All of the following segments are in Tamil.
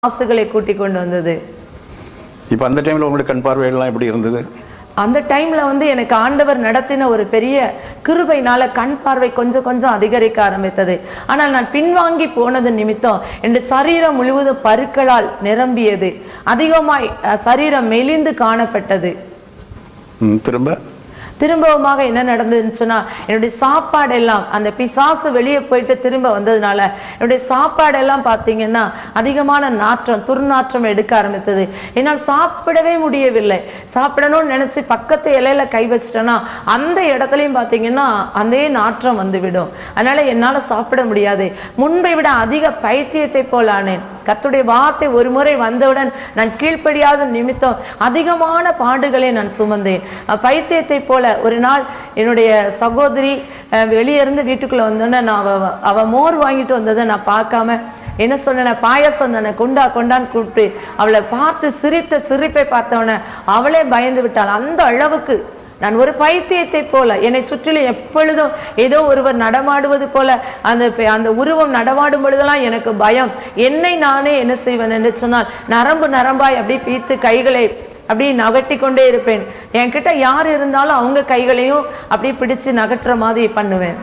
ஆசுகளை கூட்டி கொண்டு வந்தது இப்போ அந்த டைமில் உங்களுக்கு கண் பார்வையெல்லாம் எப்படி இருந்தது அந்த டைம்ல வந்து எனக்கு ஆண்டவர் நடத்தின ஒரு பெரிய கிருபைனால கண் பார்வை கொஞ்சம் கொஞ்சம் அதிகரிக்க ஆரம்பித்தது ஆனால் நான் பின்வாங்கி போனது நிமித்தம் என் சரீரம் முழுவதும் பருக்களால் நிரம்பியது அதிகமாய் அஹ், சரீரம் மெலிந்து காணப்பட்டது ம், திரும்ப திரும்பவுமாக என்ன நடந்துச்சுன்னா என்னுடைய சாப்பாடெல்லாம் அந்த பிசாசு வெளியே போயிட்டு திரும்ப வந்ததுனால என்னுடைய சாப்பாடெல்லாம் பார்த்தீங்கன்னா அதிகமான நாற்றம் துர்நாற்றம் எடுக்க ஆரம்பித்தது என்னால் சாப்பிடவே முடியவில்லை சாப்பிடணும்னு நினைச்சு பக்கத்து இலையில கை வச்சிட்டேன்னா அந்த இடத்துலையும் பார்த்தீங்கன்னா அதே நாற்றம் வந்துவிடும் அதனால என்னால் சாப்பிட முடியாது முன்பை விட அதிக பைத்தியத்தை போல் ஆனேன் கர்த்தருடைய வார்த்தை ஒரு முறை வந்தவுடன் நான் கீழ்ப்படியாத நிமித்தம் அதிகமான பாடுகளை நான் சுமந்தேன் அஹ் பைத்தியத்தை போல ஒரு நாள் என்னுடைய சகோதரி அஹ், வெளியே இருந்து வீட்டுக்குள்ள வந்தோடனே நான் அவ அவ மோர் வாங்கிட்டு வந்ததை நான் பார்க்காம என்ன சொன்னேன் பாயாசம் தானே கொண்டா கொண்டான்னு கூப்பிட்டு அவளை பார்த்து சிரித்த சிரிப்பை பார்த்தவன அவளே பயந்து விட்டாள் அந்த அளவுக்கு நான் ஒரு பைத்தியத்தை போல என்னை சுற்றிலும் எப்பொழுதும் ஏதோ ஒருவர் நடமாடுவது போல அந்த பெ- அந்த உருவம் நடமாடும் பொழுதெல்லாம் எனக்கு பயம் என்னை நானே என்ன செய்வேன் என்று சொன்னால் நரம்பு நரம்பாய் அப்படியே பீத்து கைகளை அப்படியே நகட்டி கொண்டே இருப்பேன் என்கிட்ட யார் இருந்தாலும் அவங்க கைகளையும் அப்படியே பிடிச்சு நகட்டுற மாதிரி பண்ணுவேன்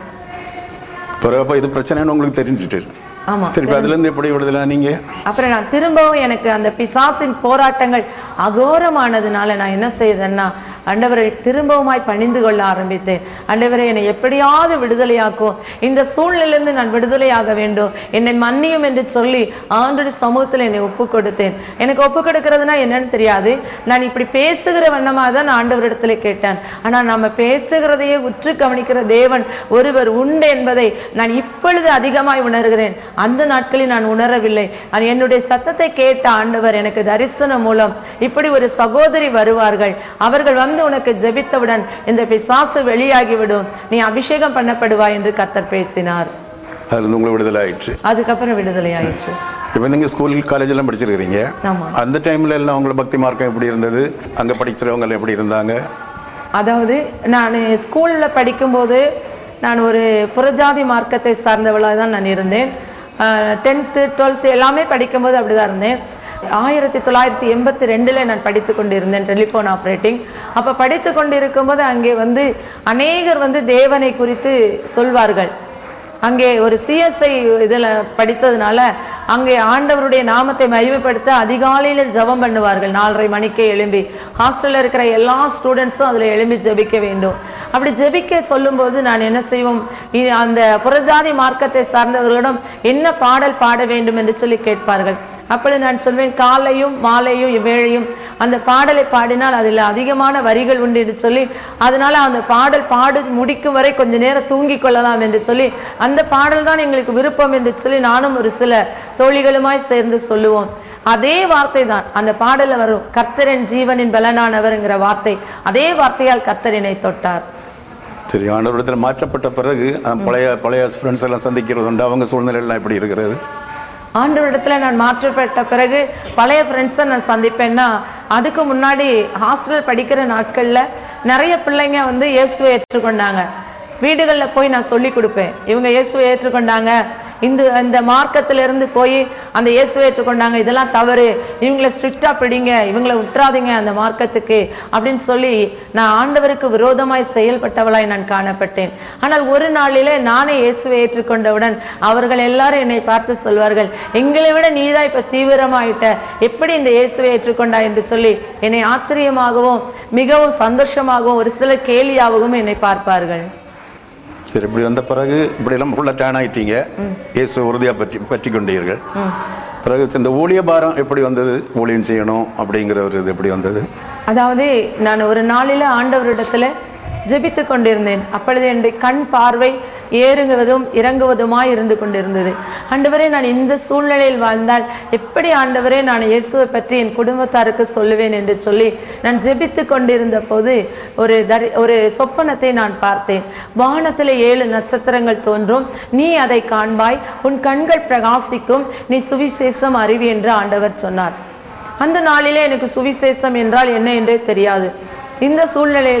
பிறகு அப்போ இது பிரச்சனைன்னு உங்களுக்கு தெரிஞ்சுட்டு ஆமா திருப்பி அதுலேருந்து எப்படி விடுதலை நீங்கள் அப்புறம் நான் திரும்பவும் எனக்கு அந்த பிசாசின் போராட்டங்கள் அகோரமானதுனால நான் என்ன செய்தேன்னா ஆண்டவரை திரும்பவுமாய் பணிந்து கொள்ள ஆரம்பித்தேன் ஆண்டவரை என்னை எப்படியாவது விடுதலையாக்கும் இந்த சூழ்நிலையிலிருந்து நான் விடுதலையாக வேண்டும் என்னை மன்னியும் என்று சொல்லி ஆண்டோட சமூகத்தில் என்னை ஒப்பு கொடுத்தேன் எனக்கு ஒப்பு கொடுக்கறதுனா என்னன்னு தெரியாது நான் இப்படி பேசுகிற வண்ணமாக தான் நான் ஆண்டவரிடத்துல கேட்டேன் ஆனால் நம்ம பேசுகிறதையே உற்று கவனிக்கிற தேவன் ஒருவர் உண்டு என்பதை நான் இப்பொழுது அதிகமாய் உணர்கிறேன் அந்த நாட்களில் நான் உணரவில்லை ஆனால் என்னுடைய சத்தத்தை கேட்ட ஆண்டவர் எனக்கு தரிசனம் மூலம் இப்படி ஒரு சகோதரி வருவார்கள் அவர்கள் வந்து உனக்கு ஜெபித்தவுடன் இந்த பிசாசு வெளியாகிவிடும் நீ அபிஷேகம் பண்ணப்படுவாய் என்று கர்த்தர் பேசினார் அதுலேருந்து உங்களுக்கு விடுதலை ஆயிடுச்சு அதுக்கப்புறம் விடுதலை ஆயிற்று இப்போ நீங்கள் ஸ்கூல் காலேஜெல்லாம் படிச்சிருக்கிறீங்க ஆமா அந்த டைமில் எல்லாம் உங்களை பக்தி மார்க்கம் எப்படி இருந்தது அங்கே படிக்கிறவங்க எல்லாம் எப்படி இருந்தாங்க அதாவது நான் ஸ்கூலில் படிக்கும்போது நான் ஒரு புறஜாதி மார்க்கத்தை சார்ந்தவளாக தான் நான் இருந்தேன் டென்த்து டுவெல்த்து எல்லாமே படிக்கும்போது அப்படி தான் இருந்தேன் ஆயிரத்தி தொள்ளாயிரத்தி எண்பத்தி ரெண்டில் நான் படித்து கொண்டிருந்தேன் டெலிஃபோன் ஆப்ரேட்டிங் அப்போ படித்து கொண்டு இருக்கும்போது அங்கே வந்து அநேகர் வந்து தேவனை குறித்து சொல்வார்கள் அங்கே ஒரு சிஎஸ்ஐ இதில் படித்ததுனால அங்கே ஆண்டவருடைய நாமத்தை மகிமைப்படுத்த அதிகாலையில் ஜெபம் பண்ணுவார்கள் நாலரை மணிக்கே எழும்பி ஹாஸ்டலில் இருக்கிற எல்லா ஸ்டூடெண்ட்ஸும் அதில் எழும்பி ஜெபிக்க வேண்டும் அப்படி ஜெபிக்க சொல்லும்போது நான் என்ன செய்வோம் இ- அந்த புறஜாதி மார்க்கத்தை சார்ந்தவர்களிடம் என்ன பாடல் பாட வேண்டும் என்று சொல்லி கேட்பார்கள் அப்பொழுது நான் சொல்வேன் காலையும் மாலையும் வேளையும் அந்த பாடலை பாடினால் அதில் அதிகமான வரிகள் உண்டு என்று சொல்லி அதனால அந்த பாடல் பாடு முடிக்கும் வரை கொஞ்ச நேரம் தூங்கிக் கொள்ளலாம் என்று சொல்லி அந்த பாடல் தான் எங்களுக்கு விருப்பம் என்று சொல்லி நானும் ஒரு சில தோழிகளுமாய் சேர்ந்து சொல்லுவோம் அதே வார்த்தை தான் அந்த பாடல்ல வரும் கர்த்தரின் ஜீவனின் பலனானவர்ங்கிற வார்த்தை அதே வார்த்தையால் கர்த்தரினை தொட்டார் சரி ஆண்டவரிடத்தில் மாற்றப்பட்ட பிறகு அஹ், பழைய பழைய ஃப்ரெண்ட்ஸ் எல்லாம் சந்திக்கிறது உண்டு அவங்க சூழ்நிலையெல்லாம் எப்படி இருக்கிறது ஆண்டவரிடத்துல நான் மாற்றப்பட்ட பிறகு பழைய ஃப்ரெண்ட்ஸை நான் சந்திப்பேன்னா அதுக்கு முன்னாடி ஹாஸ்டல் படிக்கிற நாட்கள்ல நிறைய பிள்ளைங்க வந்து இயேசுவை ஏற்றுக்கொண்டாங்க வீடுகளில் போய் நான் சொல்லி கொடுப்பேன் இவங்க இயேசுவை ஏற்றுக்கொண்டாங்க இந்த இந்த மார்க்கத்துல இருந்து போய் அந்த இயேசுவை ஏற்றுக்கொண்டாங்க இதெல்லாம் தவறு இவங்களை ஸ்ட்ரிக்டா பிடிங்க இவங்களை விட்டுறாதீங்க அந்த மார்க்கத்துக்கு அப்படின்னு சொல்லி நான் ஆண்டவருக்கு விரோதமாய் செயல்பட்டவளாய் நான் காணப்பட்டேன் ஆனால் ஒரு நாளிலே நானே இயேசுவை ஏற்றுக்கொண்டவுடன் அவர்கள் எல்லாரும் என்னை பார்த்து சொல்வார்கள் எங்களை விட நீதான் இப்ப தீவிரமாயிட்ட எப்படி இந்த இயேசுவை ஏற்றுக்கொண்டா என்று சொல்லி என்னை ஆச்சரியமாகவும் மிகவும் சந்தோஷமாகவும் ஒரு சில கேலியாகவும் என்னை பார்ப்பார்கள் சரி இப்படி வந்த பிறகு இப்படியெல்லாம் ஃபுல்லாக டேன் ஆயிட்டீங்க இயேசு உறுதியாக பற்றி பற்றி கொண்டீர்கள் பிறகு இந்த ஊழிய பாரம் எப்படி வந்தது ஊழியம் செய்யணும் அப்படிங்கிற ஒரு இது எப்படி வந்தது அதாவது நான் ஒரு நாளில ஆண்டவரிடத்துல ஜெபித்து கொண்டிருந்தேன் அப்பொழுது என்னுடைய கண் பார்வை ஏறுங்குவதும் இறங்குவதுமாய் இருந்து கொண்டிருந்தது ஆண்டவரே நான் இந்த சூழ்நிலையில் வாழ்ந்தால் எப்படி ஆண்டவரே நான் இயேசுவை பற்றி என் குடும்பத்தாருக்கு சொல்லுவேன் என்று சொல்லி நான் ஜெபித்து கொண்டிருந்த போது ஒரு தரி ஒரு சொப்பனத்தை நான் பார்த்தேன் வானத்தில் ஏழு நட்சத்திரங்கள் தோன்றும் நீ அதை காண்பாய் உன் கண்கள் பிரகாசிக்கும் நீ சுவிசேஷம் அறிவி என்று ஆண்டவர் சொன்னார் அந்த நாளிலே எனக்கு சுவிசேஷம் என்றால் என்ன என்றே தெரியாது இந்த சூழ்நிலையில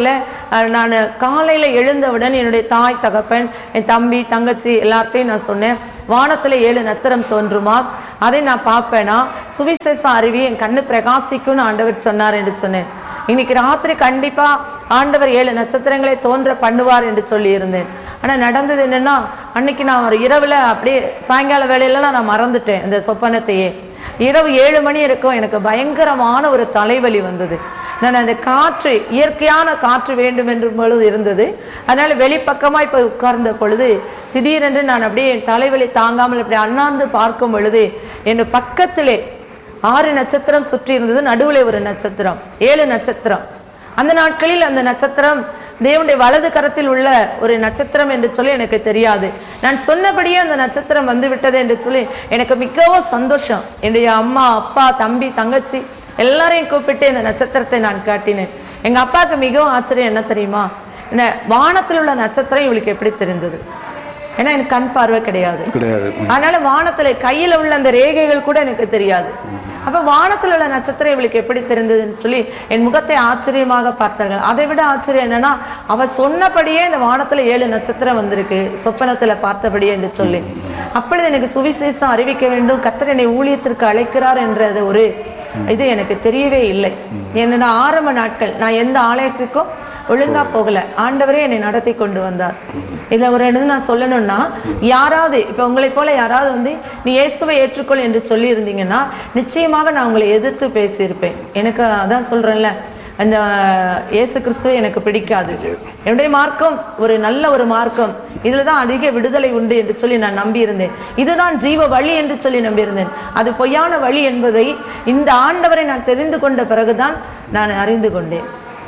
நான் காலையில் எழுந்தவுடன் என்னுடைய தாய் தகப்பன் என் தம்பி தங்கச்சி எல்லார்ட்டையும் நான் சொன்னேன் வானத்துல ஏழு நத்திரம் தோன்றுமா அதை நான் பார்ப்பேனா சுவிசேஷ அருவி என் கண்ணு பிரகாசிக்கும்னு ஆண்டவர் சொன்னார் என்று சொன்னேன் இன்னைக்கு ராத்திரி கண்டிப்பா ஆண்டவர் ஏழு நட்சத்திரங்களை தோன்ற பண்ணுவார் என்று சொல்லி இருந்தேன் ஆனா நடந்தது என்னன்னா அன்னைக்கு நான் ஒரு இரவுல அப்படியே சாயங்கால வேலையில நான் மறந்துட்டேன் இந்த சொப்பனத்தையே இரவு ஏழு மணி இருக்கும் எனக்கு பயங்கரமான ஒரு தலைவலி வந்தது நான் அந்த காற்று இயற்கையான காற்று வேண்டும் என்று பொழுது இருந்தது அதனால வெளிப்பக்கமா இப்ப உட்கார்ந்த பொழுது திடீரென்று நான் அப்படியே என் தலைவலி தாங்காமல் இப்படி அண்ணாந்து பார்க்கும் பொழுது என் பக்கத்திலே ஆறு நட்சத்திரம் சுற்றி இருந்தது நடுவுல ஒரு நட்சத்திரம் ஏழு நட்சத்திரம் அந்த நாட்களில் அந்த நட்சத்திரம் தேவனுடைய வலது கரத்தில் உள்ள ஒரு நட்சத்திரம் என்று சொல்லி எனக்கு தெரியாது நான் சொன்னபடியே அந்த நட்சத்திரம் வந்து விட்டது என்று சொல்லி எனக்கு மிகவும் சந்தோஷம் என்னுடைய அம்மா அப்பா தம்பி தங்கச்சி எல்லாரையும் கூப்பிட்டு இந்த நட்சத்திரத்தை நான் காட்டினேன் எங்க அப்பாவுக்கு மிகவும் ஆச்சரியம் என்ன தெரியுமா என்ன வானத்தில் உள்ள நட்சத்திரம் இவளுக்கு எப்படி தெரிந்தது ஏன்னா எனக்கு கண் பார்வை கிடையாது கிடையாது அதனால வானத்துல கையில உள்ள அந்த ரேகைகள் கூட எனக்கு தெரியாது அப்ப வானத்துல உள்ள நட்சத்திரம் இவளுக்கு எப்படி தெரிந்ததுன்னு சொல்லி என் முகத்தை ஆச்சரியமாக பார்த்தார்கள் அதை விட ஆச்சரியம் என்னன்னா அவ சொன்னபடியே இந்த வானத்துல ஏழு நட்சத்திரம் வந்திருக்கு சொப்பனத்துல பார்த்தபடியே என்று சொல்லி அப்பொழுது எனக்கு சுவிசேஷம் அறிவிக்க வேண்டும் கர்த்தர் என்னை ஊழியத்திற்கு அழைக்கிறார் என்றது ஒரு இது எனக்கு தெரியவே இல்லை என்னன்னா ஆரம்ப நாட்கள் நான் எந்த ஆலயத்துக்கும் ஒழுங்கா போகல ஆண்டவரே என்னை நடத்தி கொண்டு வந்தார் இதுல ஒரு இடத்துல நான் சொல்லணும்னா யாராவது இப்ப உங்களை போல யாராவது வந்து நீ இயேசுவை ஏற்றுக்கொள் என்று சொல்லி இருந்தீங்கன்னா நிச்சயமாக நான் உங்களை எதிர்த்து பேசியிருப்பேன் எனக்கு அதான் சொல்றேன்ல அந்த இயேசு கிறிஸ்துவை எனக்கு பிடிக்காது என்னுடைய மார்க்கம் ஒரு நல்ல ஒரு மார்க்கம் இதுல தான் அதிக விடுதலை உண்டு என்று சொல்லி நான் நம்பியிருந்தேன் இதுதான் ஜீவ வழி என்று சொல்லி நம்பியிருந்தேன் அது பொய்யான வழி என்பதை இந்த ஆண்டவரை நான் தெரிந்து கொண்ட பிறகுதான் நான் அறிந்து கொண்டேன்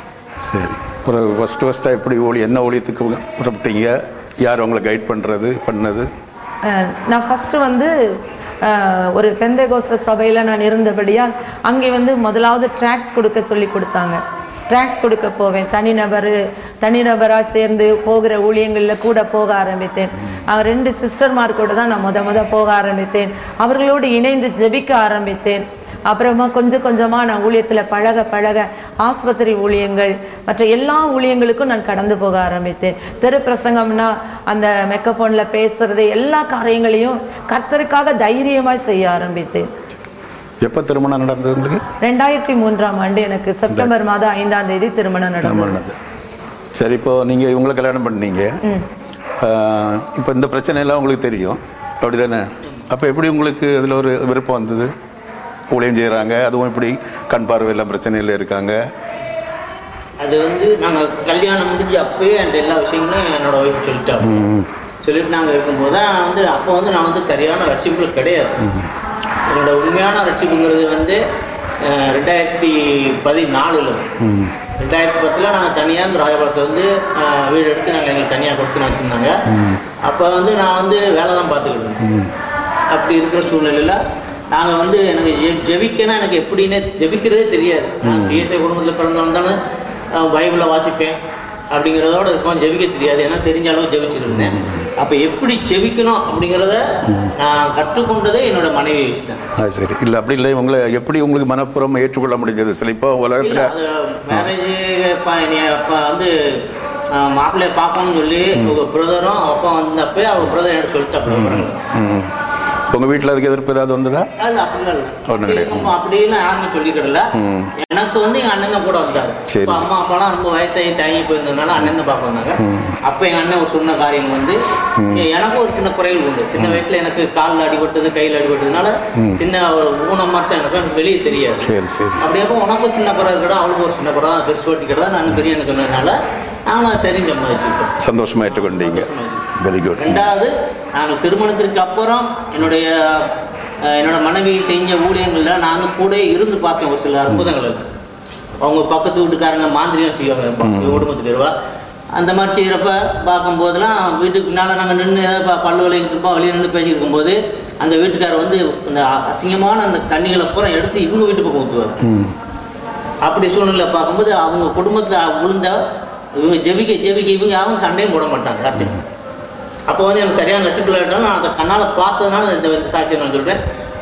சரி அப்புறம் ஃபஸ்ட்டு ஃபஸ்ட்டாக எப்படி ஊழி என்ன ஊழியத்துக்கு புறப்பட்டீங்க யார் உங்களை கைட் பண்ணுறது பண்ணது அஹ் நான் ஃபர்ஸ்ட் வந்து அஹ், ஒரு பெந்தகோச சபையில் நான் இருந்தபடியால் அங்கே வந்து முதலாவது ட்ராக்ஸ் கொடுக்க சொல்லி கொடுத்தாங்க ட்ராக்ஸ் கொடுக்க போவேன் தனிநபர் தனிநபராக சேர்ந்து போகிற ஊழியங்களில் கூட போக ஆரம்பித்தேன் அஹ், ரெண்டு சிஸ்டர்மார் கூட தான் நான் முத முத போக ஆரம்பித்தேன் அவர்களோடு இணைந்து ஜெபிக்க ஆரம்பித்தேன் அப்புறமா கொஞ்சம் கொஞ்சமா நான் ஊழியத்துல பழக பழக ஆஸ்பத்திரி ஊழியங்கள் மற்ற எல்லா ஊழியங்களுக்கும் நான் கடந்து போக ஆரம்பித்தேன் தெரு பிரசங்கம்னா அந்த மெக்கபோன்ல பேசுறது எல்லா காரியங்களையும் கர்த்தருக்காக தைரியமாய் செய்ய ஆரம்பித்தேன் எப்போ திருமணம் நடந்தது உங்களுக்கு ரெண்டாயிரத்தி மூன்றாம் ஆண்டு எனக்கு செப்டம்பர் மாதம் ஐந்தாம் தேதி திருமணம் நடந்தது திருமணம் நடந்தது சரி இப்போ நீங்கள் இவங்களை கல்யாணம் பண்ணீங்க இப்போ இந்த பிரச்சனையெல்லாம் உங்களுக்கு தெரியும் அப்படி தானே அப்போ எப்படி உங்களுக்கு அதில் ஒரு விருப்பம் வந்தது ஊழியம் செய்கிறாங்க அதுவும் இப்படி கண் பார்வையெல்லாம் பிரச்சனையில் இருக்காங்க அது வந்து நாங்கள் கல்யாணம் முடிஞ்சு அப்பயே அந்த எல்லா விஷயங்களும் என்னோட ஒய்ஃப் சொல்லிட்டாங்க சொல்லிட்டு நாங்கள் இருக்கும்போது தான் வந்து அப்போ வந்து நான் வந்து சரியான ரட்சிப்புகள் கிடையாது என்னோட உண்மையான ரட்சிப்புங்கிறது வந்து அஹ், ரெண்டாயிரத்தி பதினாலில் ம் ரெண்டாயிரத்தி பத்தில் நாங்கள் தனியாக இந்த ராஜபாளத்தில் வந்து அஹ், வீடு எடுத்து நாங்கள் எங்களுக்கு தனியாக கொடுத்துன்னு வச்சுருந்தாங்க அப்போ வந்து நான் வந்து வேலை தான் பார்த்துக்கிட்டு இருந்தேன் அப்படி இருக்கிற சூழ்நிலையில் நாங்கள் வந்து எனக்கு ஜெ ஜெபிக்கனா எனக்கு எப்படின்னே ஜெபிக்கிறதே தெரியாது நான் சிஎஸ்ஐ குடும்பத்தில் பிறந்து வந்தாலும் பைபிளை வாசிப்பேன் அப்படிங்கிறதோட இருக்கும் ஜெபிக்க தெரியாது ஏன்னா தெரிஞ்ச அளவு ஜெபிச்சுட்டு இருந்தேன் அப்போ எப்படி ஜெபிக்கணும் அப்படிங்கிறத நான் கற்றுக்கொண்டதே என்னோட மனைவி வச்சுட்டேன் அது சரி இல்லை அப்படி இல்லை உங்களை எப்படி உங்களுக்கு மனப்புறம் ஏற்றுக்கொள்ள முடிஞ்சது சில இப்போ உலகத்தில் அது மேரேஜ் அப்போ வந்து மாப்பிள்ளைய பார்க்கணும்னு சொல்லி உங்க பிரதரும் அப்பா வந்தப்பே அவங்க பிரதர் என்ன சொல்லிட்டு ம் உங்கள் வீட்டில் அதுக்கு எதிர்ப்பு ஏதாவது வந்ததா அது அப்படிலாம் இல்லை ஒண்ணும் கிடையாது. அப்படி- அப்படிலாம் யாருமே சொல்லிக்கிடல ம். எனக்கு வந்து எங்க அண்ணன் தான் கூட வந்தாரு சரி. அப்ப அம்மா அப்பாலாம் ரொம்ப வயசாகி தயங்கி போயிருந்ததுனால அண்ணன் தான் பார்க்க வந்தாங்க அப்ப எங்க அண்ணன் ஒரு சொன்ன காரியம் வந்து எனக்கும் ஒரு சின்ன குறைகள் உண்டு சின்ன வயசுல எனக்கு காலில் அடிபட்டது கையில் அடிபட்டதுனால சின்ன ஒரு ஊனமாக தான் எனக்கு எனக்கு வெளியே தெரியாது சரி சரி அப்படியப்போ உனக்கும் சின்ன குறை இருக்கடா அவளுக்கும் ஒரு சின்ன குறை பெருசு படுத்திக்கிறதா நான் பெரியன்னு சொன்னதுனால நாங்களும் சரின்னு சம்மதிச்சுக்கிட்டோம் சந்தோஷமாக ஏற்றுக்கொண்டீங்க வெரி குட் ரெண்டாவது நாங்கள் திருமணத்திற்கு அப்புறம் என்னுடைய அஹ், என்னோட மனைவி செஞ்ச ஊழியங்கள்ல நாங்கள் கூட இருந்து பார்த்தோம் ஒரு சில அற்புதங்கள் இருக்கு அவங்க பக்கத்து வீட்டுக்காரங்க மாந்திரியம் செய்வாங்க குடும்பத்துக்கு இருவா அந்த மாதிரி செய்கிறப்ப பார்க்கும்போதெல்லாம் வீட்டுக்கு பின்னால் நாங்கள் நின்று பல்லு விளையிட்டு இருப்போம் வெளியே நின்று பேசிட்டு இருக்கும்போது அந்த வீட்டுக்காரர் வந்து அந்த அசிங்கமான அந்த தண்ணிகளை பூரா எடுத்து இவங்க வீட்டு பக்கம் ஊற்றுவார் ம் அப்படி சூழ்நிலை பார்க்கும்போது அவங்க குடும்பத்தில் விழுந்த இவங்க ஜெபிக்க ஜெபிக்க இவங்க யாரும் சண்டையும் போட மாட்டாங்க கரெக்டு அப்போ வந்து எனக்கு சரியான லட்சத்தில் நான் அதை கண்ணால் பார்த்ததுனால இந்த இந்த சாட்சியை நான் சொல்கிறேன்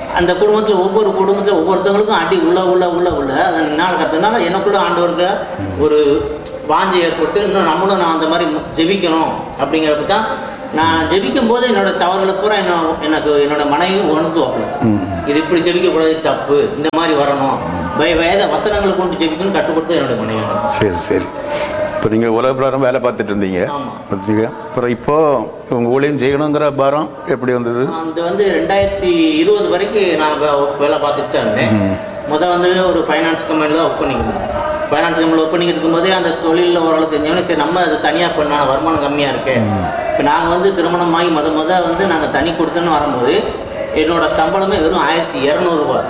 அந்த குடும்பத்தில் ஒவ்வொரு குடும்பத்தில் ஒவ்வொருத்தவங்களுக்கும் அடி உள்ள உள்ள உள்ள உள்ள அதை நாள் கற்றுனால எனக்குள்ள ஆண்டவருக்கு ஒரு வாஞ்சை ஏற்பட்டு இன்னும் நம்மளும் நான் அந்த மாதிரி ஜெபிக்கணும் அப்படிங்கிறப்ப தான் நான் ஜெபிக்கும் போது என்னோட தவறுகளை பூரா என்ன எனக்கு என்னோட மனைவி உணர்த்துவாப்புல இது இப்படி ஜெபிக்கக்கூடாது இது தப்பு இந்த மாதிரி வரணும் வய வயத வசனங்களை கொண்டு ஜெபிக்கணும்னு கற்றுக் கொடுத்தது என்னோட மனைவி சரி சரி இப்போ நீங்கள் உலக பிரகாரம் வேலை பார்த்துட்டு இருந்தீங்க ஆமா. பார்த்தீங்க அப்புறம் இப்போ உங்கள் ஊழியம் செய்யணுங்கிற பாரம் எப்படி வந்தது அது வந்து ரெண்டாயிரத்தி இருபது வரைக்கும் நான் வே- வேலை பார்த்துட்டு தான் இருந்தேன் முதல் வந்து ஒரு ஃபைனான்ஸ் கம்பெனியில் தான் ஒர்க் பண்ணிக்கிட்டேன் ஃபைனான்ஸ் கம்பெனியில் ஒர்க் பண்ணிக்கிட்டு இருக்கும்போதே அந்த தொழிலில் ஓரளவு தெரிஞ்சவொடனே சரி நம்ம அது தனியாக பண்ண வருமானம் கம்மியாக இருக்கு இப்போ நாங்கள் வந்து திருமணமாகி முத முத வந்து நாங்கள் தனி கொடுத்தோன்னு வரும்போது என்னோட சம்பளமே வெறும் ஆயிரத்தி இரநூறுபா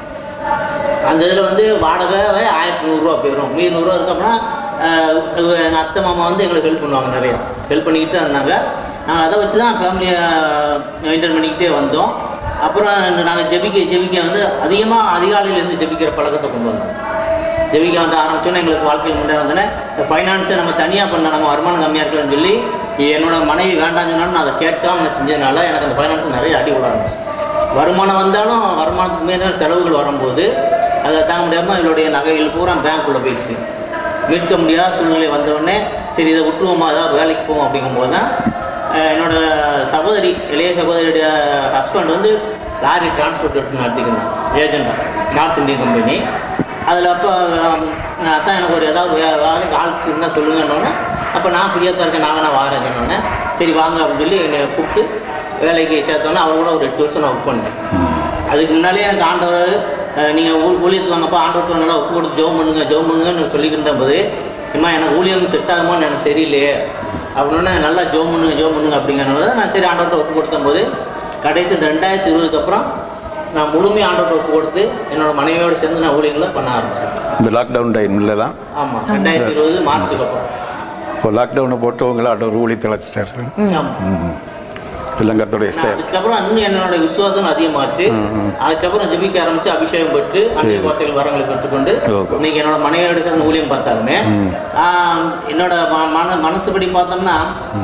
அந்த இதில் வந்து வாடகை ஆயிரத்தி நூறுரூவா போயிடும் மீதி நூறுரூவா இருக்கு அப்படின்னா எங்கள் அத்தை மாமா வந்து எங்களுக்கு ஹெல்ப் பண்ணுவாங்க நிறைய ஹெல்ப் பண்ணிக்கிட்டு தான் இருந்தாங்க நாங்கள் அதை வச்சு தான் ஃபேமிலியை மெயின்டைன் பண்ணிக்கிட்டே வந்தோம் அப்புறம் நாங்கள் ஜெபிக்க ஜெபிக்க வந்து அதிகமாக அதிகாலையிலேருந்து ஜெபிக்கிற பழக்கத்தை கொண்டு வந்தோம் ஜெபிக்க வந்து ஆரம்பிச்சோன்னே எங்களுக்கு வாழ்க்கையில் முன்னே வந்தோடனே இந்த ஃபைனான்ஸை நம்ம தனியாக பண்ண நம்ம வருமானம் கம்மியாக இருக்குன்னு சொல்லி என்னோட மனைவி வேண்டாம்னு சொன்னாலும் நான் அதை கேட்காம நான் செஞ்சதுனால எனக்கு அந்த ஃபைனான்ஸ் நிறைய அடி விட ஆரம்பிச்சு வருமானம் வந்தாலும் வருமானத்துக்கு மேலே செலவுகள் வரும்போது அதை தாங்க முடியாமல் இவளுடைய நகைகள் பூரா பேங்க்குள்ளே போயிடுச்சு மீட்க முடியாத சூழ்நிலை வந்தவுடனே சரி இதை விட்டுருவோமா ஏதாவது வேலைக்கு போவோம் அப்படிங்கும்போது தான் அஹ், என்னோட சகோதரி இளைய சகோதரியுடைய ஹஸ்பண்ட் வந்து லாரி டிரான்ஸ்போர்ட் எடுத்து நடத்திக்கிறாங்க ஏஜெண்டாக நார்த் இந்தியன் கம்பெனி அதில் அப்போ அதான் எனக்கு ஒரு ஏதாவது வே- வேலைக்கு ஆள் இருந்தால் சொல்லுங்கன்னொன்னே அப்போ நான் ஃப்ரீயாக தான் இருக்கேன் நான் வேணா வாரேன் சொன்னோடனே சரி வாங்க அப்படின்னு சொல்லி என்னை கூப்பிட்டு வேலைக்கு சேர்த்தோன்னே அவர் கூட ஒரு எட்டு வருஷம் நான் ஒர்க் பண்ணேன் அதுக்கு முன்னாலே எனக்கு ஆண்டவர் அஹ், நீங்க ஊ ஊழியத்துக்கு வாங்கப்பா ஆண்டவருக்கு நல்லா ஒப்பு கொடுத்து ஜோம் பண்ணுங்க ஜோம் பண்ணுங்கன்னு சொல்லிக்கிட்டு இருந்தபோது இம்மா எனக்கு ஊழியம் செட் ஆகுமான்னு எனக்கு தெரியலையே அப்படின்னு நல்லா ஜோம் பண்ணுங்க ஜோம் பண்ணுங்க அப்படிங்கிறத நான் சரி ஆண்டவர்கிட்ட ஒப்பு கொடுத்தபோது கடைசி இந்த ரெண்டாயிரத்தி இருபதுக்கு அப்புறம் நான் முழுமையாக ஆண்டவர்கிட்ட ஒப்பு கொடுத்து என்னோட மனைவியோடு சேர்ந்து நான் ஊழியங்களை பண்ண ஆரம்பிச்சேன் இந்த லாக்டவுன் டைமில் தான் ஆமாம் ரெண்டாயிரத்தி இருபது மார்ச்சுக்கு அப்புறம் இப்போ லாக்டவுனை போட்டு உங்களை ஆண்டவர் ஊழி திளைச்சிட்டாரு ஆமாம் இல்லங்கத்தோடைய செயல் அதுக்கப்புறம் இன்னும் என்னோட விசுவாசம் அதிகமாச்சு அதுக்கப்புறம் ஜெபிக்க ஆரம்பிச்சு அபிஷேகம் பெற்று அந்நிய பாஷைகள் வரங்களை பெற்றுக்கொண்டு ஓகே. இன்னைக்கு என்னோட மனைவியோட சேர்ந்து ஊழியம் பார்த்தாலுமே ஆஹ், என்னோட ம- மன மனசுபடி பார்த்தோம்னா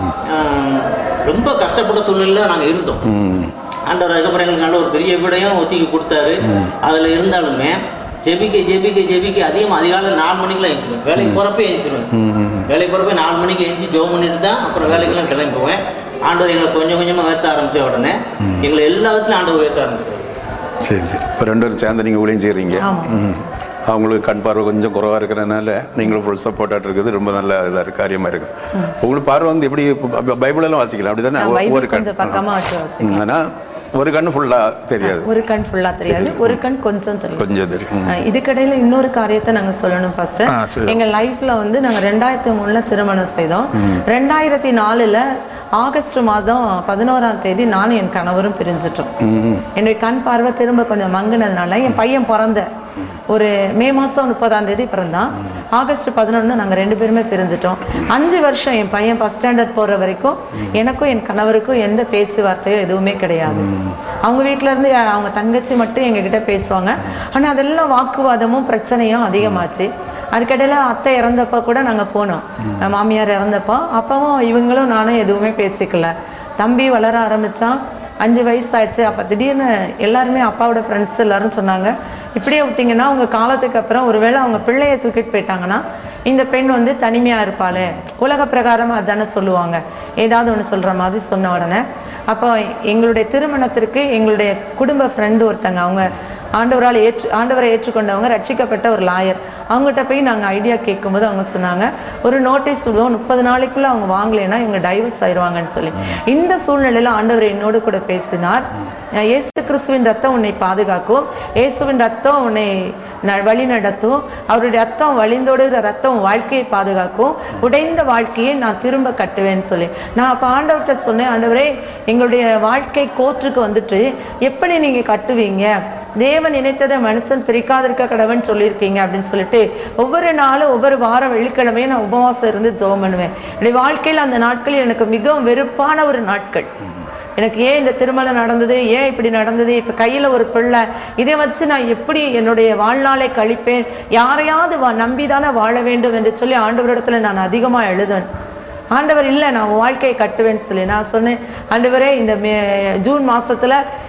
ஆஹ், ரொம்ப கஷ்டப்பட்ட சூழ்நிலையில நாங்கள் இருந்தோம் ம் ஆண்டவர் அதுக்கப்புறம் எங்களுக்கு நல்ல ஒரு பெரிய விடையும் ஒத்திக்கி கொடுத்தாரு அதுல இருந்தாலுமே ஜெபிக்க ஜெபிக்க ஜெபிக்க அதிகமாக அதிகாலை நாலு மணிக்கெல்லாம் எழுந்துருவேன் வேலைக்கு போகிறப்ப எழுந்துருவேன் வேலைக்கு போகிறப்ப நாலு மணிக்கு எழுந்துச்சு ஜோம் பண்ணிட்டு தான் அப்புறம் வேலைக்கெல்லாம் கிளம்பி போவேன் ஆண்டவர் எங்களை கொஞ்சம் கொஞ்சமாக உயர்த்த ஆரம்பிச்ச உடனே எங்களை எல்லா விதத்துலையும் ஆண்டவர் உயர்த்த ஆரம்பிச்சார் சரி சரி இப்போ ரெண்டு பேரும் சேர்ந்து நீங்கள் ஊழியம் செய்கிறீங்க ம் அவங்களுக்கு கண் பார்வை கொஞ்சம் குறவாக இருக்கிறதுனால நீங்களும் ஃபுல் சப்போர்ட்டாக இருக்குது ரொம்ப நல்ல இதாக இருக்கு காரியமாக இருக்கு உங்களுக்கு பார்வை வந்து எப்படி இப்போ பைபிள் எல்லாம் வாசிக்கலாம் அப்படி தானே பைபிள் ஒரு கண் கொஞ்சம் பக்கமா வச்சு வாசிக்கலாம். ம், ஆனா ஒரு கண்ணு ஃபுல்லாக தெரியாது ஒரு கண் ஃபுல்லா தெரியாது ஒரு கண் கொஞ்சம் தெரியும் கொஞ்சம் தெரியும் ம். அஹ் இதுக்கிடையில இன்னொரு காரியத்தை நாங்க சொல்லணும் ஃபர்ஸ்ட் ஆ, சரி. எங்க லைஃப்ல வந்து நாங்க ரெண்டாயிரத்தி மூணுல திருமணம் செய்தோம் ரெண்டாயிரத்தி நாலுல ஆகஸ்ட் மாதம் பதினோராம் தேதி நானும் என் கணவரும் பிரிஞ்சிட்டோம் ம் என்னுடைய கண் பார்வை திரும்ப கொஞ்சம் மங்குனதுனால என் பையன் பிறந்த ஒரு மே மாதம் முப்பதாம் தேதி பிறந்தான் ஆகஸ்ட் பதினொன்று நாங்கள் ரெண்டு பேருமே பிரிஞ்சிட்டோம் அஞ்சு வருஷம் என் பையன் ஃபஸ்ட் ஸ்டாண்டர்ட் போகிற வரைக்கும் எனக்கும் என் கணவருக்கும் எந்த பேச்சுவார்த்தையோ எதுவுமே கிடையாது அவங்க வீட்ல இருந்து அவங்க தங்கச்சி மட்டும் எங்ககிட்ட பேசுவாங்க ஆனால் அதெல்லாம் வாக்குவாதமும் பிரச்சனையும் அதிகமாச்சு அதுக்கிடையில அத்தை இறந்தப்ப கூட நாங்கள் போனோம் மாமியார் இறந்தப்போ அப்பவும் இவங்களும் நானும் எதுவுமே பேசிக்கல தம்பி வளர ஆரம்பிச்சான் அஞ்சு வயசு ஆயிடுச்சு அப்போ திடீர்னு எல்லாருமே அப்பாவோட ஃப்ரெண்ட்ஸ் எல்லாரும் சொன்னாங்க இப்படியே விட்டிங்கன்னா அவங்க காலத்துக்கு அப்புறம் ஒருவேளை அவங்க பிள்ளைய தூக்கிட்டு போயிட்டாங்கன்னா இந்த பெண் வந்து தனிமையாக இருப்பாளே உலக பிரகாரமாக அதானே சொல்லுவாங்க ஏதாவது ஒன்று சொல்கிற மாதிரி சொன்ன உடனே அப்போ எங்களுடைய திருமணத்திற்கு எங்களுடைய குடும்ப ஃப்ரெண்டு ஒருத்தங்க அவங்க ஆண்டவரால் ஏற்று ஆண்டவரை ஏற்றுக்கொண்டவங்க ரட்சிக்கப்பட்ட ஒரு லாயர் அவங்ககிட்ட போய் நாங்கள் ஐடியா கேட்கும்போது அவங்க சொன்னாங்க ஒரு நோட்டீஸ் விடுவோம் முப்பது நாளைக்குள்ள அவங்க வாங்கலைன்னா இவங்க டைவர்ஸ் ஆயிடுவாங்கன்னு சொல்லி இந்த சூழ்நிலையில் ஆண்டவர் என்னோடு கூட பேசினார் அஹ் இயேசு கிறிஸ்துவின் ரத்தம் உன்னை பாதுகாக்கும் இயேசுவின் ரத்தம் உன்னை ந- வழி நடத்தும் அவருடைய ரத்தம் வழிந்தோடுகிற ரத்தம் உன் வாழ்க்கையை பாதுகாக்கும் உடைந்த வாழ்க்கையை நான் திரும்ப கட்டுவேன்னு சொல்லி நான் அப்போ ஆண்டவர்கிட்ட சொன்னேன் ஆண்டவரே எங்களுடைய வாழ்க்கை கோற்றுக்கு வந்துட்டு எப்படி நீங்கள் கட்டுவீங்க தேவன் நினைத்ததை மனுஷன் பிரிக்காதிருக்க கடவன் சொல்லியிருக்கீங்க அப்படின்னு சொல்லிட்டு ஒவ்வொரு நாளும் ஒவ்வொரு வாரம் வெள்ளிக்கிழமையும் நான் உபவாசம் இருந்து ஜெபம் பண்ணுவேன் என்னுடைய வாழ்க்கையில் அந்த நாட்களில் எனக்கு மிகவும் வெறுப்பான ஒரு நாட்கள் எனக்கு ஏன் இந்த திருமணம் நடந்தது ஏன் இப்படி நடந்தது இப்போ கையில் ஒரு பிள்ளை இதை வச்சு நான் எப்படி என்னுடைய வாழ்நாளை கழிப்பேன் யாரையாவது வா நம்பி தானே வாழ வேண்டும் என்று சொல்லி ஆண்டவரிடத்துல நான் அதிகமாக எழுதுவேன் ஆண்டவர் இல்லை நான் உன் வாழ்க்கையை கட்டுவேன்னு சொல்லி நான் சொன்னேன் ஆண்டவரே இந்த மே ஜூன் மாசத்துல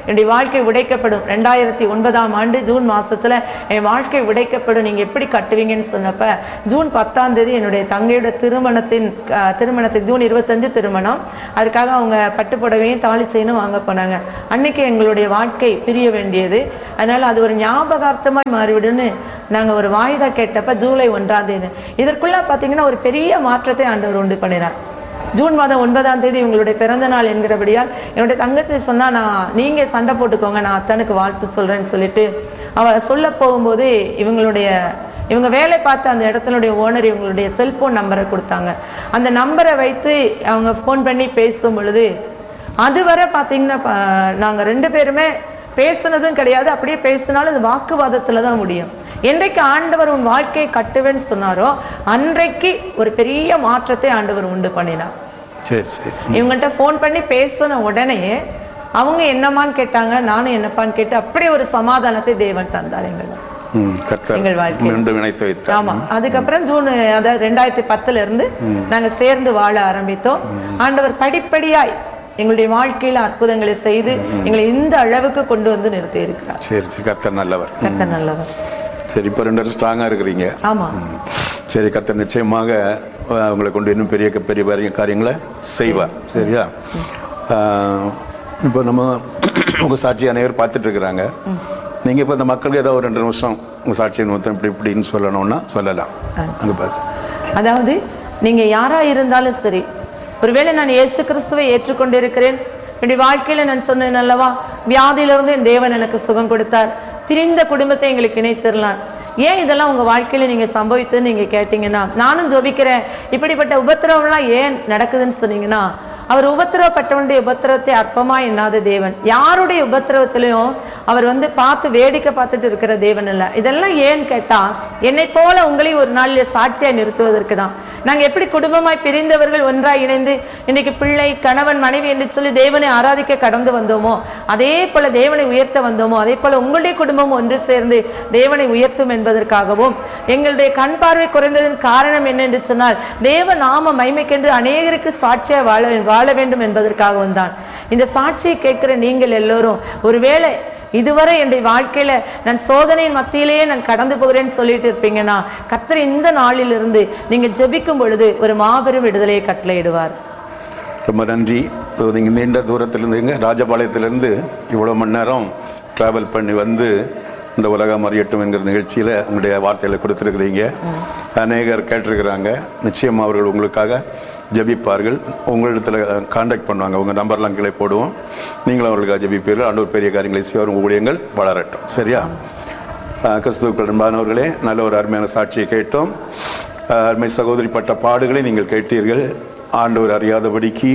என்னுடைய வாழ்க்கை உடைக்கப்படும் ரெண்டாயிரத்தி ஒன்பதாம் ஆண்டு ஜூன் மாசத்துல என் வாழ்க்கை உடைக்கப்படும் நீங்க எப்படி கட்டுவீங்கன்னு சொன்னப்ப ஜூன் பத்தாம் தேதி என்னுடைய தங்கையோட திருமணத்தின் அஹ், திருமணத்துக்கு ஜூன் இருபத்தஞ்சு திருமணம் அதுக்காக அவங்க பட்டு புடவையும் தாலி செயினும் வாங்க போனாங்க அன்னைக்கு எங்களுடைய வாழ்க்கை பிரிய வேண்டியது அதனால அது ஒரு ஞாபகார்த்தமாய் மாறிவிடுன்னு நாங்க ஒரு வாய்தா கேட்டப்ப ஜூலை ஒன்றாம் தேதி இதற்குள்ள பாத்தீங்கன்னா ஒரு பெரிய மாற்றத்தை ஆண்டவர் உண்டு பண்ணினார் ஜூன் மாதம் ஒன்பதாம் தேதி உங்களுடைய பிறந்த நாள் என்கிறபடியால் என்னுடைய தங்கச்சி சொன்னா நான் நீங்க சண்டை போட்டுக்கோங்க நான் அத்தனுக்கு வாழ்த்து சொல்றேன்னு சொல்லிட்டு அவ சொல்ல போகும்போது இவங்களுடைய இவங்க வேலை பார்த்த அந்த இடத்தினுடைய ஓனர் இவங்களுடைய செல்போன் நம்பரை கொடுத்தாங்க அந்த நம்பரை வைத்து அவங்க ஃபோன் பண்ணி பேசும் பொழுது அதுவரை பார்த்தீங்கன்னா ப- நாங்க ரெண்டு பேருமே பேசுனதும் கிடையாது அப்படியே பேசினாலும் அது வாக்குவாதத்துல தான் முடியும் என்றைக்கு ஆண்டவர் உன் வாழ்க்கையை கட்டுவேன்னு சொன்னாரோ அன்றைக்கு ஒரு பெரிய மாற்றத்தை ஆண்டவர் உண்டு பண்ணினார் சரி சரி இவங்கள்ட்ட ஃபோன் பண்ணி பேசின உடனே அவங்க என்னமான்னு கேட்டாங்க நானும் என்னப்பான்னு கேட்டு அப்படியே ஒரு சமாதானத்தை தேவன் தந்தார் எங்களுக்கு ம் கர்த்தர் எங்கள் வாழ்க்கை. மீண்டும் இணைத்து வைத்தார் ஆமா அதுக்கப்புறம் ஜூன் அதாவது ரெண்டாயிரத்தி பத்துல இருந்து நாங்க சேர்ந்து வாழ ஆரம்பித்தோம் ஆண்டவர் படிப்படியாய் எங்களுடைய வாழ்க்கையில அற்புதங்களை செய்து எங்களை இந்த அளவுக்கு கொண்டு வந்து நிறுத்தி இருக்கிறார் சரி சரி கர்த்தர் நல்லவர் கர்த்தர் நல்லவர் சரி இப்போ ரெண்டு பேரும் ஸ்ட்ராங்காக இருக்கிறீங்க ஆமா சரி கர்த்தர் நிச்சயமாக அஹ், உங்களை கொண்டு இன்னும் பெரிய பெரிய பெரிய காரியங்களை செய்வார் சரியா அஹ், இப்போ நம்ம உங்கள் சாட்சி அனைவரும் பார்த்துட்டு இருக்கிறாங்க நீங்கள் இப்போ இந்த மக்களுக்கு ஏதோ ஒரு ரெண்டு நிமிஷம் உங்கள் சாட்சி மொத்தம் இப்படி இப்படின்னு சொல்லணும்னா சொல்லலாம் அங்கே பார்த்து அதாவது நீங்க யாரா இருந்தாலும் சரி ஒருவேளை நான் இயேசு கிறிஸ்துவை ஏற்றுக்கொண்டிருக்கிறேன் என்னுடைய வாழ்க்கையில நான் சொன்னேன் அல்லவா வியாதியிலிருந்து என் தேவன் எனக்கு சுகம் கொடுத்தார் பிரிந்த குடும்பத்தை எங்களுக்கு இணைத்திரலாம் ஏன் இதெல்லாம் உங்க வாழ்க்கையில நீங்க சம்பவித்துன்னு நீங்க கேட்டீங்கன்னா நானும் ஜெபிக்கிறேன் இப்படிப்பட்ட உபத்திரவம்லாம் ஏன் நடக்குதுன்னு சொன்னீங்கன்னா அவர் உபத்திரவப்பட்டவனுடைய உபத்திரவத்தை அற்பமா எண்ணாத தேவன் யாருடைய உபத்திரவத்திலையும் அவர் வந்து பார்த்து வேடிக்கை பார்த்துட்டு இருக்கிற தேவன் இல்ல இதெல்லாம் ஏன்னு கேட்டா என்னை போல உங்களையும் ஒரு நாளில் சாட்சியாய் நிறுத்துவதற்கு தான் நாங்க எப்படி குடும்பமாய் பிரிந்தவர்கள் ஒன்றாய் இணைந்து இன்னைக்கு பிள்ளை கணவன் மனைவி என்று சொல்லி தேவனை ஆராதிக்க கடந்து வந்தோமோ அதே போல தேவனை உயர்த்த வந்தோமோ அதே போல உங்களுடைய குடும்பம் ஒன்று சேர்ந்து தேவனை உயர்த்தும் என்பதற்காகவும் எங்களுடைய கண் பார்வை குறைந்ததன் காரணம் என்ன என்று சொன்னால் தேவ நாம மைமைக்கென்று அநேகருக்கு சாட்சியாய் வாழ வாழ வேண்டும் என்பதற்காகவும் தான் இந்த சாட்சியை கேட்கிற நீங்கள் எல்லோரும் ஒருவேளை இதுவரை என்னுடைய வாழ்க்கையில நான் சோதனையின் மத்தியிலேயே நான் கடந்து போகிறேன்னு சொல்லிட்டு இருப்பீங்கன்னா கர்த்தர் இந்த நாளிலிருந்து நீங்க ஜெபிக்கும் பொழுது ஒரு மாபெரும் விடுதலையை கட்டளையிடுவார் ரொம்ப நன்றி நீங்கள் நீண்ட தூரத்திலிருந்து இங்கே ராஜபாளையத்திலேருந்து இவ்வளோ மணி நேரம் ட்ராவல் பண்ணி வந்து இந்த உலகம் அறியட்டும் என்கிற நிகழ்ச்சியில் உங்களுடைய வார்த்தைகளை கொடுத்துருக்குறீங்க அநேகர் கேட்டிருக்கிறாங்க நிச்சயம் அவர்கள் உங்களுக்காக ஜெபிப்பார்கள் உங்களிடத்தில் காண்டாக்ட் பண்ணுவாங்க உங்கள் நம்பர்லாம் கீழே போடுவோம் நீங்களும் அவர்களுக்காக ஜெபிப்பீர்கள் ஆண்டவர் பெரிய காரியங்களை செய்வார் உங்கள் ஊழியங்கள் வளரட்டும் சரியா அஹ் கிறிஸ்துவுக்கள் அன்பானவர்களே நல்ல ஒரு அருமையான சாட்சியை கேட்டோம் அஹ் அருமை சகோதரி பட்ட பாடுகளை நீங்கள் கேட்டீர்கள் ஆண்டவர் அறியாதபடிக்கு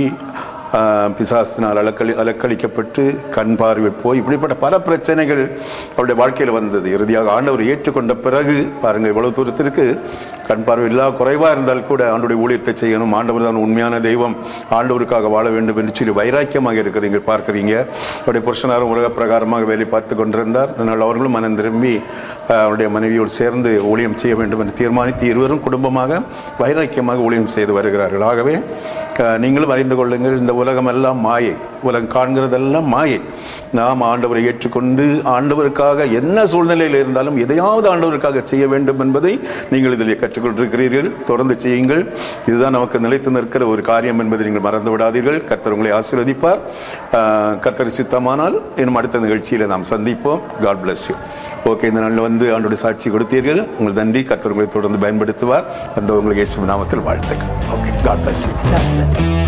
அஹ் பிசாசினால் அலக்களி அலக்களிக்கப்பட்டு கண் பார்வை போய் இப்படிப்பட்ட பல பிரச்சனைகள் அவருடைய வாழ்க்கையில் வந்தது இறுதியாக ஆண்டவர் ஏற்றுக்கொண்ட பிறகு பாருங்க இவ்வளவு தூரத்திற்கு கண் பார்வை இல்லா குறைவாக இருந்தால் கூட ஆண்டவருடைய ஊழியத்தை செய்யணும் ஆண்டவர் தான் உண்மையான தெய்வம் ஆண்டவருக்காக வாழ வேண்டும் என்று சொல்லி வைராக்கியமாக இருக்கிறீங்க பார்க்குறீங்க அவருடைய புருஷனாரும் உலக பிரகாரமாக வேலை பார்த்து கொண்டிருந்தார் அதனால் அவர்களும் மனம் திரும்பி அஹ், அவருடைய மனைவியோடு சேர்ந்து ஊழியம் செய்ய வேண்டும் என்று தீர்மானித்து இருவரும் குடும்பமாக வைராக்கியமாக ஊழியம் செய்து வருகிறார்கள் ஆகவே அஹ், நீங்களும் அறிந்து கொள்ளுங்கள் இந்த உலகம் எல்லாம் மாயை உலகம் காண்கிறதெல்லாம் மாயை நாம் ஆண்டவரை ஏற்றுக்கொண்டு ஆண்டவருக்காக என்ன சூழ்நிலையில் இருந்தாலும் எதையாவது ஆண்டவருக்காக செய்ய வேண்டும் என்பதை நீங்கள் இதில் கற்றுக்கொண்டிருக்கிறீர்கள் தொடர்ந்து செய்யுங்கள் இதுதான் நமக்கு நிலைத்து நிற்கிற ஒரு காரியம் என்பதை நீங்கள் மறந்து விடாதீர்கள் கர்த்தர் உங்களை ஆசீர்வதிப்பார் அஹ், கர்த்தர் சித்தமானால் இன்னும் அடுத்த நிகழ்ச்சியில் நாம் சந்திப்போம் காட் bless யூ ஓகே இந்த நாளில் வந்து ஆண்டோடைய சாட்சி கொடுத்தீர்கள் உங்கள் நன்றி கர்த்தர் உங்களை தொடர்ந்து பயன்படுத்துவார் அந்த உங்களுக்கு இயேசு நாமத்தில் வாழ்த்துக்கள் okay God bless you God bless.